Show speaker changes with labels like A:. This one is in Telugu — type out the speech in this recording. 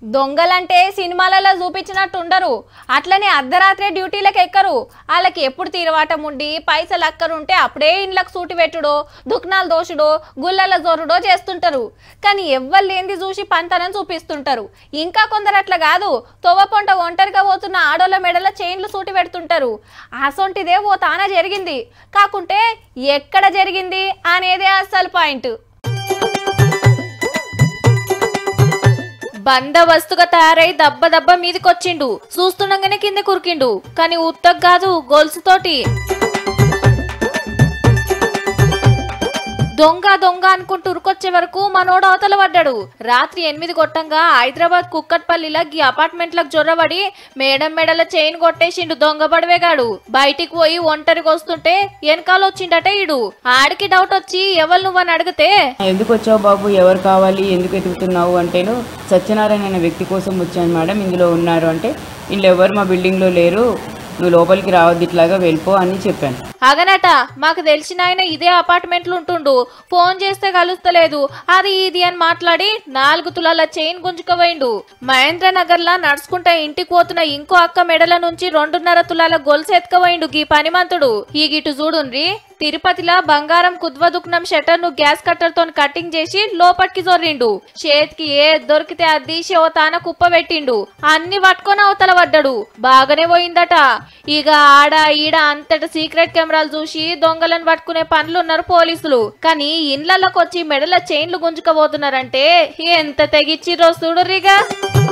A: దొంగలంటే సినిమాలలో చూపించినట్టు ఉండరు అట్లనే అర్ధరాత్రే డ్యూటీలకు ఎక్కరు వాళ్ళకి ఎప్పుడు తీరవాటం ఉండి పైసలు అక్కరుంటే అప్పుడే ఇండ్లకు సూటి పెట్టుడో దుక్నాలు దోషుడో గుల్లల జోరుడో చేస్తుంటారు కానీ ఎవ్వరు లేనిది చూసి పంతనం చూపిస్తుంటారు ఇంకా కొందరు అట్లా కాదు తొవ్వపొంట ఒంటరిగా పోతున్న ఆడోళ్ళ మెడల చైన్లు సూటి పెడుతుంటారు అసొంటిదే ఓ తాన జరిగింది కాకుంటే ఎక్కడ జరిగింది అనేదే అసలు పాయింట్ బందవస్తుగా తయారై దబ్బ దబ్బ మీదకొచ్చిండు చూస్తుండగానే కింద కురికిండు కానీ ఉత్తగ్ కాదు గొలుసుతోటి దొంగ దొంగ అనుకుంటూ ఉరుకొచ్చే వరకు మనోడు అవతల పడ్డాడు రాత్రి ఎనిమిది కొట్టంగా హైదరాబాద్ కుక్కట్పల్లిలో గీ అపార్ట్మెంట్లకు జొర్రబడి మేడం మెడల చైన్ కొట్టేసిండు దొంగ పడవేగాడు బయటికి పోయి ఒంటరికి వస్తుంటే వెనకాల వచ్చిండట ఈడు ఆడికి డౌట్ వచ్చి ఎవరు నువ్వని అడిగితే
B: ఎందుకు వచ్చావు బాబు ఎవరు కావాలి ఎందుకు ఎదుగుతున్నావు అంటేను సత్యనారాయణ అనే వ్యక్తి కోసం వచ్చాను మేడం ఇందులో ఉన్నారు అంటే వీళ్ళు ఎవరు మా బిల్డింగ్లో లేరు నువ్వు లోపలికి రావద్దు ఇట్లాగా వెళ్ళిపో అని చెప్పాను
A: అగనట మాకు తెలిసిన ఆయన ఇదే అపార్ట్మెంట్లు ఉంటుండు ఫోన్ చేస్తే కలుస్తలేదు అది ఇది అని మాట్లాడి నాలుగు తులాల చైన్ గుంజుకపోయిండు మహేంద్ర నగర్ లా నడుచుకుంటా ఇంటికి పోతున్న ఇంకో అక్క మెడల నుంచి రెండున్నర తులాల గొలుసు ఎత్తుకపోయిండు గీ పనిమంతుడు ఈ గిటు చూడుండ్రి తిరుపతిలో బంగారం కుద్వదుకునం షట్టర్ ను గ్యాస్ కట్టర్ తోని కటింగ్ చేసి లోపటికి జొర్రిండు చేతికి ఏ దొరికితే అది తీసి ఓ తాన కుప్ప పెట్టిండు అన్ని పట్టుకొని అవతల పడ్డాడు బాగానే పోయిందట ఇక ఆడ ఈడ అంతట సీక్రెట్ కెమెరాలు చూసి దొంగలను పట్టుకునే పనులు ఉన్నారు పోలీసులు కానీ ఇండ్లలోకి వచ్చి మెడల చైన్లు గుంజుకపోతున్నారంటే ఎంత తెగిచ్చిరో చూడురిగా